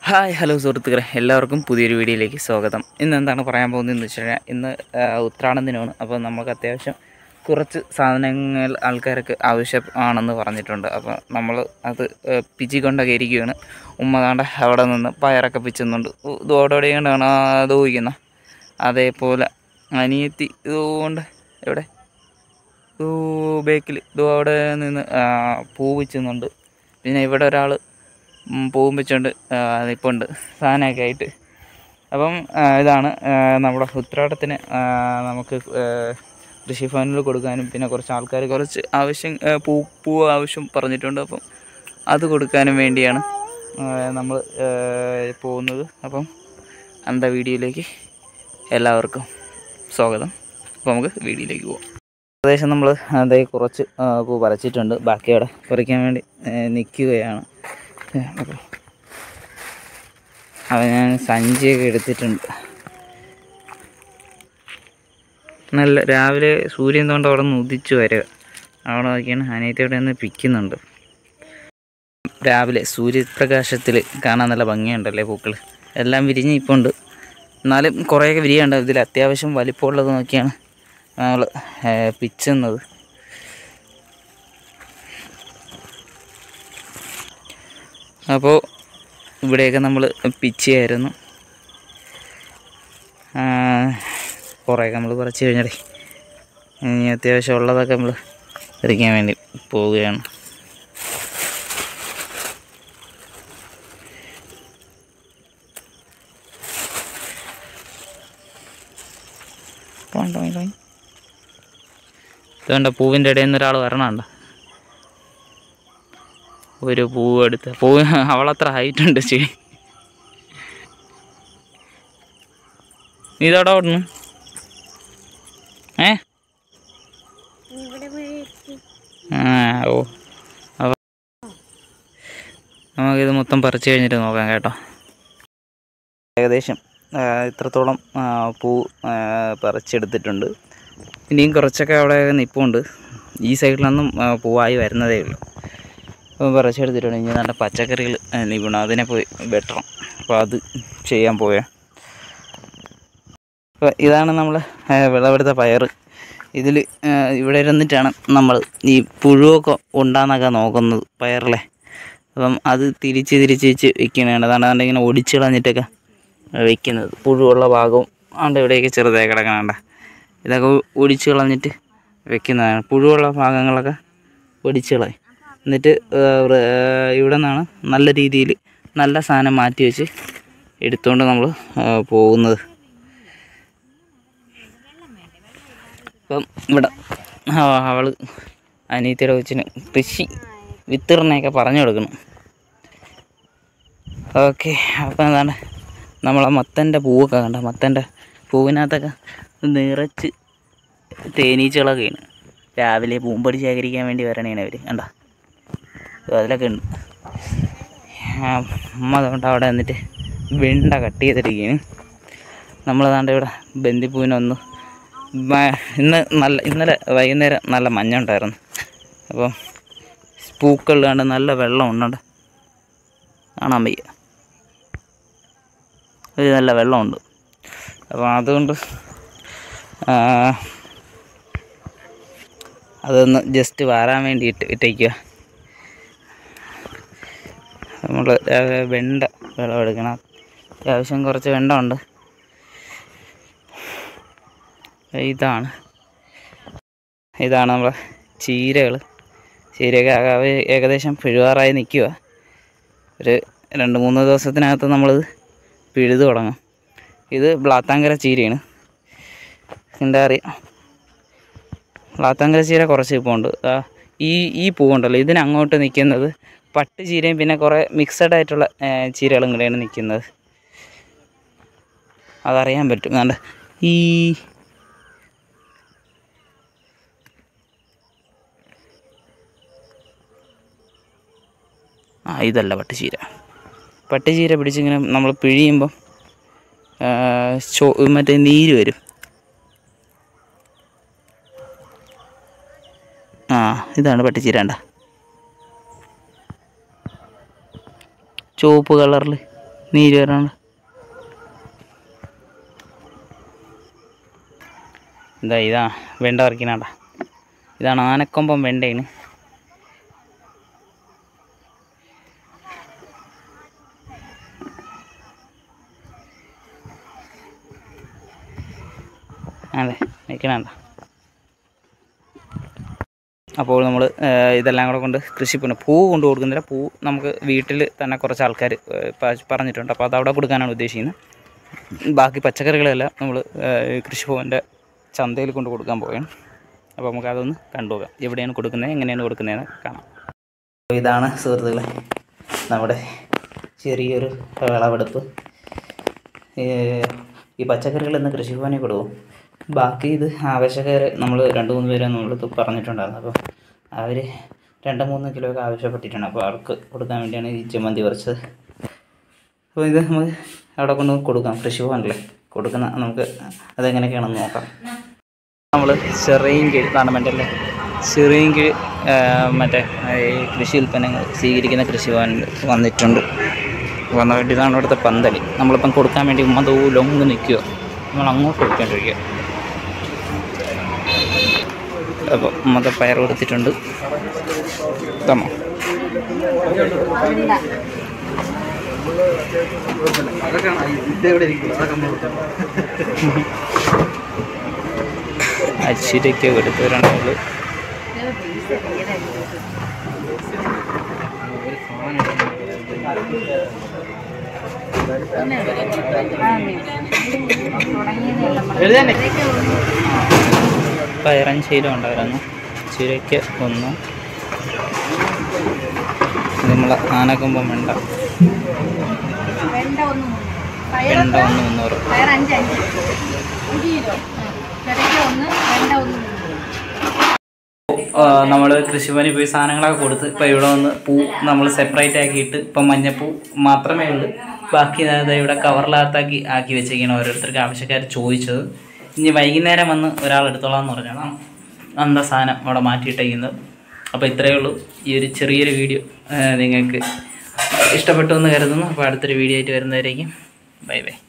Hi hello സുഹൃത്തുക്കളെ എല്ലാവർക്കും പുതിയൊരു വീഡിയോയിലേക്ക് സ്വാഗതം ഇന്ന് എന്താണ് പറയാൻ പോകുന്നതെന്ന് വെച്ച് കഴിഞ്ഞാൽ ഇന്ന് ആ, ഉത്രാടം ദിനമാണ് അപ്പോൾ നമുക്ക് അത്യാവശ്യം കുറച്ച് സാധനങ്ങൾ ആൾക്കാർക്ക് ആവശ്യം ആണെന്ന് പറഞ്ഞിട്ടുണ്ട് അപ്പോൾ നമ്മൾ അത് ആ, പിച്ചിക്കൊണ്ടൊക്കെ ഇരിക്കുകയാണ് ഉമ്മ താണ്ട അവിടെ നിന്ന് പയറൊക്കെ പിച്ചുന്നുണ്ട് ഇതോടെ കണ്ടാണ് അത് ഊഹിക്കുന്ന അതേപോലെ അനിയത്തി ഇതുകൊണ്ട് എവിടെ ഇതൂ ബേക്കിൽ ഇതോ അവിടെ നിന്ന് ആ, പൂ വെച്ചുന്നുണ്ട് പിന്നെ ഇവിടെ ഒരാൾ പൂവും വെച്ചുകൊണ്ട് ഇപ്പോൾ ഉണ്ട് സാധനമൊക്കെ ആയിട്ട് അപ്പം ആ, ഇതാണ് ആ, നമ്മുടെ ഉത്രാടത്തിന് ആ, നമുക്ക് ആ, കൃഷിഭവനിൽ കൊടുക്കാനും പിന്നെ കുറച്ച് ആൾക്കാർ കുറച്ച് ആവശ്യം ആ, പൂ പൂ ആവശ്യം പറഞ്ഞിട്ടുണ്ട് അപ്പം അത് കൊടുക്കാനും വേണ്ടിയാണ് നമ്മൾ പോകുന്നത് അപ്പം അന്ത വീഡിയോയിലേക്ക് എല്ലാവർക്കും സ്വാഗതം അപ്പോൾ നമുക്ക് വീഡിയോയിലേക്ക് പോകാം ഏകദേശം നമ്മൾ അതേ കുറച്ച് ആ, പൂ പറിച്ചിട്ടുണ്ട് ബാക്കി അവിടെ പറിക്കാൻ വേണ്ടി നിൽക്കുകയാണ് അപ്പോൾ അപ്പോൾ ഞാൻ സഞ്ചിയൊക്കെ എടുത്തിട്ടുണ്ട് നല്ല രാവിലെ സൂര്യൻ തൊണ്ട് അവിടെ നിന്ന് ഉദിച്ചു വരിക അവിടെ നോക്കിയാണ് അനിയത്തിയുടെ നിന്ന് പിക്കുന്നുണ്ട് രാവിലെ സൂര്യപ്രകാശത്തിൽ കാണാൻ നല്ല ഭംഗിയുണ്ടല്ലേ പൂക്കൾ എല്ലാം വിരിഞ്ഞ് ഇപ്പോൾ ഉണ്ട് എന്നാലും കുറേയൊക്കെ വിരിയുണ്ട് ഇതിൽ അത്യാവശ്യം വലിപ്പമുള്ളത് നോക്കിയാണ് നമ്മൾ പിച്ചുന്നത് അപ്പോൾ ഇവിടെയൊക്കെ നമ്മൾ പിച്ചിയായിരുന്നു കുറേയൊക്കെ നമ്മൾ പറിച്ച് കഴിഞ്ഞടേ ഇനി അത്യാവശ്യം ഉള്ളതൊക്കെ നമ്മൾ എറിക്കാൻ വേണ്ടി പോവുകയാണ് പോണ്ട ഇതുകൊണ്ട് പൂവിൻ്റെ ഇടയിൽ നിന്ന് ഒരാൾ വരണമുണ്ടോ ഒരു പൂവ് എടുത്ത് പൂവ് അവളത്ര ഹൈറ്റ് ഉണ്ട് ചെ നീ ഇതോടെ ഓടുന്നു ഏ ആ ഓ അപ്പോൾ നമുക്കിത് മൊത്തം പറിച്ച് കഴിഞ്ഞിട്ട് നോക്കാം കേട്ടോ ഏകദേശം ആ, ഇത്രത്തോളം ആ, പൂ ആ, പറിച്ചെടുത്തിട്ടുണ്ട് ഇനിയും കുറച്ചൊക്കെ അവിടെ നിൽപ്പുണ്ട് ഈ സൈഡിലൊന്നും ആ, പൂവായി വരുന്നതേ ഉള്ളൂ അപ്പോൾ പറിച്ചെടുത്തിട്ടുണ്ട് ഇനി നല്ല പച്ചക്കറികൾ നിൽക്കണം അതിനെ പോയി വെട്ടണം അപ്പോൾ അത് ചെയ്യാൻ പോയാൽ അപ്പോൾ ഇതാണ് നമ്മൾ വിളവെടുത്ത പയർ ഇതിൽ ഇവിടെ ഇരുന്നിട്ടാണ് നമ്മൾ ഈ പുഴുവൊക്കെ ഉണ്ടാന്നൊക്കെ നോക്കുന്നത് പയറിലെ അപ്പം അത് തിരിച്ച് തിരിച്ച് വെച്ച് വെക്കണതാണ് അതാണ് അതുകൊണ്ട് ഇങ്ങനെ ഒടിച്ച് കളഞ്ഞിട്ടൊക്കെ വെക്കുന്നത് പുഴുവുള്ള ഭാഗവും ആണ്ട് ഇവിടെയൊക്കെ ചെറുതായി കിടക്കണണ്ട ഇതൊക്കെ ഒടിച്ച് കളഞ്ഞിട്ട് വെക്കുന്നതാണ് പുഴുവുള്ള ഭാഗങ്ങളൊക്കെ ഒടിച്ച് കളയും എന്നിട്ട് ആ, വൃ- ആ, ഇവിടെ നിന്നാണ് നല്ല രീതിയിൽ നല്ല സാധനം മാറ്റി വെച്ച് എടുത്തുകൊണ്ട് നമ്മൾ പോകുന്നത് അപ്പം ഇവിടെ അവ- അവള് അനിയത്തിയുടെ കൊച്ചിന് കൃഷി വിത്തിറിനെയൊക്കെ പറഞ്ഞു കൊടുക്കണം ഓക്കെ അപ്പം എന്താണ് നമ്മളെ മത്തൻ്റെ പൂവൊക്കെ കണ്ട മത്തൻ്റെ പൂവിനകത്തൊക്കെ നിറച്ച് തേനീച്ചകളൊക്കെയാണ് രാവിലെ പൂമ്പൊടി ശേഖരിക്കാൻ വേണ്ടി വരണേണ് അവർ കണ്ട അതിലൊക്കെ ഉണ്ട് ആ, അമ്മ അതുകൊണ്ട് അവിടെ വന്നിട്ട് വെണ്ട കട്ട് ചെയ്തിരിക്കുകയാണ് നമ്മളതാണ്ട് ഇവിടെ ബന്ദിപ്പൂവിനൊന്ന് മ- ഇന്ന് നല്ല ഇന്നലെ വൈകുന്നേരം നല്ല മഞ്ഞ ഉണ്ടായിരുന്നു അപ്പം പൂക്കളിൽ കണ്ട് നല്ല വെള്ളം ഉണ്ട് കാണാൻ വയ്യ ഒരു നല്ല വെള്ളമുണ്ട് അപ്പോൾ അതുകൊണ്ട് ആ, അതൊന്ന് ജസ്റ്റ് വാരാൻ വേണ്ടി ഇട്ട് ഇട്ടേക്കുക നമ്മൾ വെണ്ട വിളവെടുക്കണം അത്യാവശ്യം കുറച്ച് വെണ്ട ഉണ്ട് ഇതാണ് ഇതാണ് നമ്മളെ ചീരകൾ ചീരയൊക്കെ ആകെ ഏകദേശം പിഴുവാറായി നിൽക്കുക ഒരു രണ്ട് മൂന്ന് ദിവസത്തിനകത്ത് നമ്മളിത് പിഴുത് തുടങ്ങും ഇത് ബ്ലാത്താങ്കര ചീരയാണ് എന്താ അറിയാം ബ്ലാത്താങ്കര ചീര കുറച്ച് ഇപ്പോൾ ഉണ്ട് ഈ ഈ പൂവുണ്ടല്ലോ ഇതിനങ്ങോട്ട് നിൽക്കുന്നത് പട്ട് ചീരയും പിന്നെ കുറേ മിക്സഡ് ആയിട്ടുള്ള ഏ, ചീരകളും കൂടെയാണ് നിൽക്കുന്നത് അതറിയാൻ പറ്റും കണ്ട ഈ ആ ഇതല്ല പട്ടുചീര പട്ടുചീര പിടിച്ചിങ്ങനെ നമ്മൾ പിഴിയുമ്പം ആ, ചോ മറ്റേ നീര് വരും ആ ഇതാണ് പട്ടുചീര കണ്ട ചുവപ്പ് കളറിൽ നീര് വരാണ്ട് ഇതാ ഇതാ വെണ്ട പറിക്കണണ്ട ഇതാണ് ആനക്കൊമ്പം വെണ്ടയാണ് അതെ നിൽക്കണണ്ട അപ്പോൾ നമ്മൾ ഇതെല്ലാം കൂടെ കൊണ്ട് കൃഷിപ്പണി പൂ കൊണ്ട് കൊടുക്കുന്നില്ല പൂ നമുക്ക് വീട്ടിൽ തന്നെ കുറച്ച് ആൾക്കാർ പറഞ്ഞിട്ടുണ്ട് അപ്പോൾ അത് അവിടെ കൊടുക്കാനാണ് ഉദ്ദേശിക്കുന്നത് ബാക്കി പച്ചക്കറികളെല്ലാം നമ്മൾ കൃഷിഭവൻ്റെ ചന്തയിൽ കൊണ്ട് കൊടുക്കാൻ പോവുകയാണ് അപ്പോൾ നമുക്ക് അതൊന്ന് കണ്ടുപോകാം എവിടെയാണ് കൊടുക്കുന്നത് എങ്ങനെയാണ് കൊടുക്കുന്നതെന്ന് കാണാം അപ്പോൾ ഇതാണ് സുഹൃത്തുക്കളെ നമ്മുടെ ചെറിയൊരു വിളവെടുപ്പ് ഏഹ് ഈ പച്ചക്കറികൾ ഇന്ന് കൃഷിഭവനിൽ കൊടുക്കും ബാക്കി ഇത് ആവശ്യക്കാർ നമ്മൾ രണ്ട് മൂന്ന് പേരെ നമ്മളിത് പറഞ്ഞിട്ടുണ്ടായിരുന്നു അപ്പോൾ അവർ രണ്ട് മൂന്ന് കിലോ ഒക്കെ ആവശ്യപ്പെട്ടിട്ടുണ്ട് അപ്പോൾ അവർക്ക് കൊടുക്കാൻ വേണ്ടിയാണ് ഈ ചമ്മന്തി പറിച്ചത് അപ്പോൾ ഇത് നമുക്ക് അവിടെ കൊണ്ട് കൊടുക്കാം കൃഷിഭവനല്ലേ കൊടുക്കുന്ന നമുക്ക് അതെങ്ങനെയൊക്കെയാണെന്ന് നോക്കാം നമ്മൾ ചെറിയൻകീഴ് നാടൻമറ്റല്ലേ ചെറിയൻകീഴ് മറ്റേ ഈ കൃഷി ഉൽപ്പന്നങ്ങൾ സ്വീകരിക്കുന്ന കൃഷിഭവനിൽ വന്നിട്ടുണ്ട് വന്ന വേണ്ടി ഇതാണ് ഇവിടുത്തെ പന്തൽ നമ്മളിപ്പം കൊടുക്കാൻ വേണ്ടി ഉമ്മ ദൂലൊങ്ങ് നിൽക്കുക നമ്മൾ അങ്ങോട്ട് കൊടുക്കേണ്ടിരിക്കുക അപ്പോൾ ഉമ്മത്തെ പയർ കൊടുത്തിട്ടുണ്ട് തമ്മോ അച്ചിരയ്ക്ക് കൊടുത്തവരാണ് നമ്മൾ പയറഞ്ചീര ഉണ്ടായിരുന്നു ചീരയ്ക്ക് ഒന്ന് നമ്മൾ ആനക്കൊമ്പം വേണ്ട വെണ്ട ഒന്ന് മുന്നൂറ്. വെണ്ട പയറൊക്കെ ഒന്ന് മുന്നൂറ് പയർ അഞ്ച് അഞ്ച് അഞ്ച് കിലോ ചെറിയ ഒന്ന് വെണ്ട ഒന്ന് മുന്നൂറ് നമ്മൾ കൃഷിഭവനിൽ പോയി സാധനങ്ങളൊക്കെ കൊടുത്ത് ഇപ്പോൾ ഇവിടെ വന്ന് പൂ നമ്മൾ സെപ്പറേറ്റ് ആക്കിയിട്ട് ഇപ്പം മഞ്ഞപ്പൂ മാത്രമേ ഉള്ളൂ ബാക്കി അതായത് ഇവിടെ കവറിനകത്താക്കി ആക്കി വെച്ചേക്കാണ് ഓരോരുത്തർക്ക് ആവശ്യക്കാർ ചോദിച്ചത് ഇനി വൈകുന്നേരം വന്ന് ഒരാൾ എടുത്തോളാം എന്ന് പറഞ്ഞാണ് എന്താ സാധനം അവിടെ മാറ്റിയിട്ടേക്കുന്നത് അപ്പോൾ ഇത്രയേ ഉള്ളൂ ഈ ഒരു ചെറിയൊരു വീഡിയോ നിങ്ങൾക്ക് ഇഷ്ടപ്പെട്ടു എന്ന് കരുതുന്നു അപ്പോൾ അടുത്തൊരു വീഡിയോ ആയിട്ട് വരുന്നവരേക്കും ബൈ ബൈ